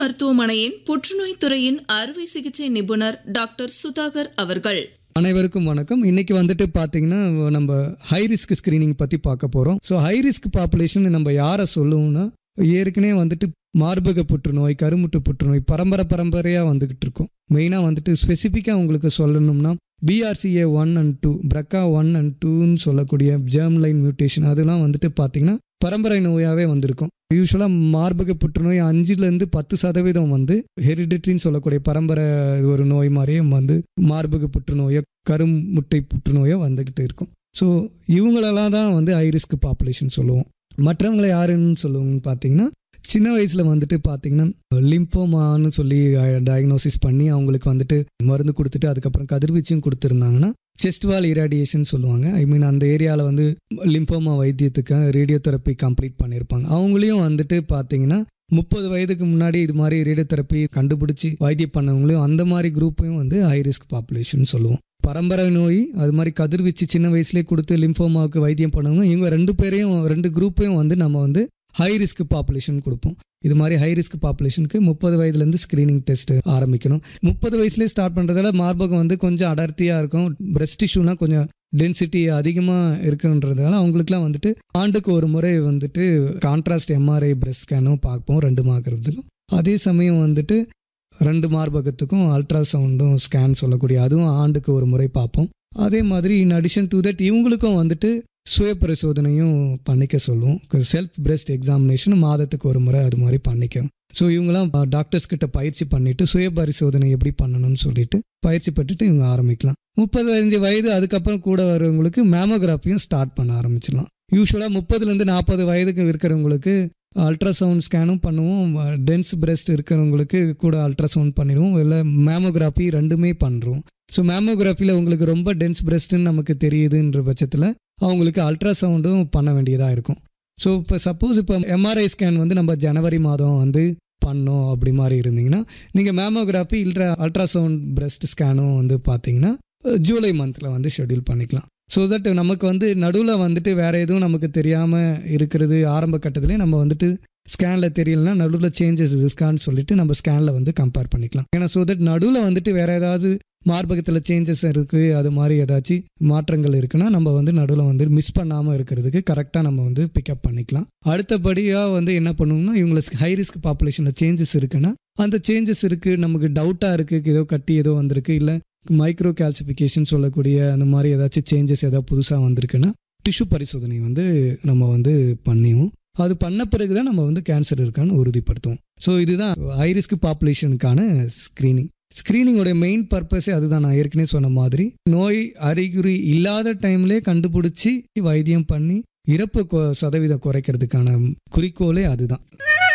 மருத்துவமனையின் புற்றுநோய் துறையின் அறுவை சிகிச்சை நிபுணர் டாக்டர் சுதாகர் அவர்கள் அனைவருக்கும் வணக்கம் இன்னைக்கு வந்துட்டு பார்த்தீங்கன்னா நம்ம ஹை ரிஸ்க் ஸ்க்ரீனிங் பற்றி பார்க்க போகிறோம் ஸோ ஹை ரிஸ்க் பாப்புலேஷன் நம்ம யாரை சொல்லுவோம்னா ஏற்கனவே வந்துட்டு மார்பக புற்றுநோய் கருமுட்டு புற்றுநோய் பரம்பரை பரம்பரையாக வந்துக்கிட்டு இருக்கும் மெயினாக வந்துட்டு ஸ்பெசிஃபிக்காக உங்களுக்கு சொல்லணும்னா BRCA one and two BRCA one and டூன்னு சொல்லக்கூடிய ஜெர்ம் லைன் மியூட்டேஷன் அதெல்லாம் வந்துட்டு பார்த்தீங்கன்னா பரம்பரை நோயாகவே வந்திருக்கும் யூஸ்வலாக மார்பக புற்றுநோய் அஞ்சுலேருந்து பத்து சதவீதம் வந்து ஹெரிடிட்ரின்னு சொல்லக்கூடிய பரம்பரை ஒரு நோய் மாதிரியே வந்து மார்பக புற்றுநோயோ கருமுட்டை புற்றுநோயோ வந்துக்கிட்டு இருக்கும் ஸோ இவங்களெல்லாம் தான் வந்து ஹை ரிஸ்க் பாப்புலேஷன் சொல்லுவோம் மற்றவங்களை யாருன்னு சொல்லுவோம்னு பார்த்தீங்கன்னா சின்ன வயசில் வந்துட்டு பார்த்தீங்கன்னா லிம்போமான்னு சொல்லி டயக்னோசிஸ் பண்ணி அவங்களுக்கு வந்துட்டு மருந்து கொடுத்துட்டு அதுக்கப்புறம் கதிர்வீச்சும் கொடுத்துருந்தாங்கன்னா செஸ்ட் வால் இராடியேஷன் சொல்லுவாங்க ஐ மீன் அந்த ஏரியாவில் வந்து லிம்போமா வைத்தியத்துக்கு ரேடியோ தெரப்பி கம்ப்ளீட் பண்ணியிருப்பாங்க அவங்களையும் வந்துட்டு பார்த்தீங்கன்னா முப்பது வயதுக்கு முன்னாடி இது மாதிரி ரேடியோ தெரப்பி கண்டுபிடிச்சி வைத்தியம் பண்ணவங்களையும் அந்த மாதிரி குரூப்பையும் வந்து ஹை ரிஸ்க் பாப்புலேஷன் சொல்லுவோம் பரம்பரை நோய் அது மாதிரி கதிர்வீச்சு சின்ன வயசுலேயே கொடுத்து லிம்போமாவுக்கு வைத்தியம் பண்ணவங்க இவங்க ரெண்டு பேரையும் ரெண்டு குரூப்பையும் வந்து நம்ம வந்து ஹை ரிஸ்க் பாப்புலேஷன் கொடுப்போம் இது மாதிரி ஹை ரிஸ்க் பாப்புலேஷனுக்கு முப்பது வயதுலேருந்து ஸ்க்ரீனிங் டெஸ்ட் ஆரம்பிக்கணும் முப்பது வயசுலேயே ஸ்டார்ட் பண்ணுறதால மார்பகம் வந்து கொஞ்சம் அடர்த்தியாக இருக்கும் பிரெஸ்ட் டிஷ்யூனா கொஞ்சம் டென்சிட்டி அதிகமாக இருக்குன்றதுனால அவங்களுக்குலாம் வந்துட்டு ஆண்டுக்கு ஒரு முறை வந்துட்டு கான்ட்ராஸ்ட் எம்ஆர்ஐ பிரெஸ்ட் ஸ்கேனும் பார்ப்போம் ரெண்டு மார்க்கிறதுக்கும் அதே சமயம் வந்துட்டு ரெண்டு மார்பகத்துக்கும் அல்ட்ராசவுண்டும் ஸ்கேன் சொல்லக்கூடிய அதுவும் ஆண்டுக்கு ஒரு முறை பார்ப்போம் அதே மாதிரி இன் அடிஷன் டு தட் இவங்களுக்கும் வந்துட்டு சுய பரிசோதனையும் பண்ணிக்க சொல்லுவோம் செல்ஃப் பிரெஸ்ட் எக்ஸாமினேஷன் மாதத்துக்கு ஒரு முறை அது மாதிரி பண்ணிக்க ஸோ இவங்களாம் டாக்டர்ஸ் கிட்ட பயிற்சி பண்ணிட்டு சுய பரிசோதனை எப்படி பண்ணணும்னு சொல்லிட்டு பயிற்சி பெற்றுட்டு இவங்க ஆரம்பிக்கலாம் முப்பத்தஞ்சு வயது அதுக்கப்புறம் கூட வரவங்களுக்கு மேமோகிராஃபியும் ஸ்டார்ட் பண்ண ஆரம்பிச்சிடலாம் யூஸ்வலாக முப்பதுலேருந்து நாற்பது வயதுக்கு இருக்கிறவங்களுக்கு அல்ட்ராசவுண்ட் ஸ்கேனும் பண்ணுவோம் டென்ஸ் பிரெஸ்ட் இருக்கிறவங்களுக்கு கூட அல்ட்ராசவுண்ட் பண்ணிடுவோம் இல்லை மேமோகிராஃபி ரெண்டுமே பண்ணுறோம் ஸோ மேமோகிராஃபியில் உங்களுக்கு ரொம்ப டென்ஸ் பிரெஸ்ட்டுன்னு நமக்கு தெரியுதுன்ற பட்சத்தில் அவங்களுக்கு அல்ட்ராசவுண்டும் பண்ண வேண்டியதாக இருக்கும் ஸோ இப்போ சப்போஸ் இப்போ எம்ஆர்ஐ ஸ்கேன் வந்து நம்ம ஜனவரி மாதம் வந்து பண்ணோம் அப்படி மாதிரி இருந்தீங்கன்னா நீங்கள் மேமோகிராஃபி இல்லை அல்ட்ராசவுண்ட் பிரெஸ்ட் ஸ்கேனும் வந்து பார்த்தீங்கன்னா ஜூலை மந்தில் வந்து ஷெட்யூல் பண்ணிக்கலாம் ஸோ தட் நமக்கு வந்து நடுவில் வந்துட்டு வேறு எதுவும் நமக்கு தெரியாமல் இருக்கிறது ஆரம்ப கட்டத்திலே நம்ம வந்துட்டு ஸ்கேனில் தெரியலனா நடுவில் சேஞ்சஸ் இருக்கான்னு சொல்லிட்டு நம்ம ஸ்கேனில் வந்து கம்பேர் பண்ணிக்கலாம் ஏன்னா ஸோ தட் நடுவில் வந்துட்டு வேறு ஏதாவது மார்பகத்தில் சேஞ்சஸ் இருக்குது அது மாதிரி ஏதாச்சும் மாற்றங்கள் இருக்குன்னா நம்ம வந்து நடுவில் வந்து மிஸ் பண்ணாமல் இருக்கிறதுக்கு கரெக்டாக நம்ம வந்து பிக்கப் பண்ணிக்கலாம் அடுத்தபடியாக வந்து என்ன பண்ணுவோம்னா இவங்களுக்கு ஹை ரிஸ்க் பாப்புலேஷனில் சேஞ்சஸ் இருக்குன்னா அந்த சேஞ்சஸ் இருக்குது நமக்கு டவுட்டாக இருக்குது ஏதோ கட்டி ஏதோ வந்திருக்கு இல்லை மைக்ரோ கால்சிஃபிகேஷன் சொல்லக்கூடிய அந்த மாதிரி ஏதாச்சும் சேஞ்சஸ் ஏதாவது புதுசாக வந்திருக்குன்னா டிஷ்யூ பரிசோதனை வந்து நம்ம வந்து பண்ணிவோம் அது பண்ண பிறகு தான் நம்ம வந்து கேன்சர் இருக்கான்னு உறுதிப்படுத்துவோம் ஸோ இதுதான் ஹை ரிஸ்க் பாப்புலேஷனுக்கான ஸ்க்ரீனிங் ஸ்க்ரீனிங்கோடைய மெயின் பர்பஸே அதுதான் நான் ஏற்கனவே சொன்ன மாதிரி நோய் அறிகுறி இல்லாத டைம்லேயே கண்டுபிடிச்சி வைத்தியம் பண்ணி இறப்பு சதவீதம் குறைக்கிறதுக்கான குறிக்கோளே அதுதான்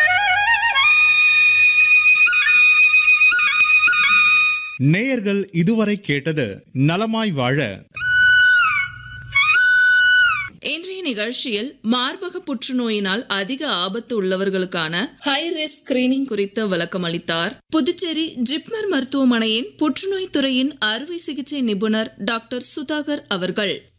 நேயர்கள் இதுவரை கேட்டது நலமாய் வாழ இன்றைய நிகழ்ச்சியில் மார்பக புற்றுநோயினால் அதிக ஆபத்து உள்ளவர்களுக்கான ஹை ரிஸ்க் ஸ்கிரீனிங் குறித்த விளக்கம் அளித்தார் புதுச்சேரி ஜிப்மர் மருத்துவமனையின் புற்றுநோய் துறையின் அறுவை சிகிச்சை நிபுணர் டாக்டர் சுதாகர் அவர்கள்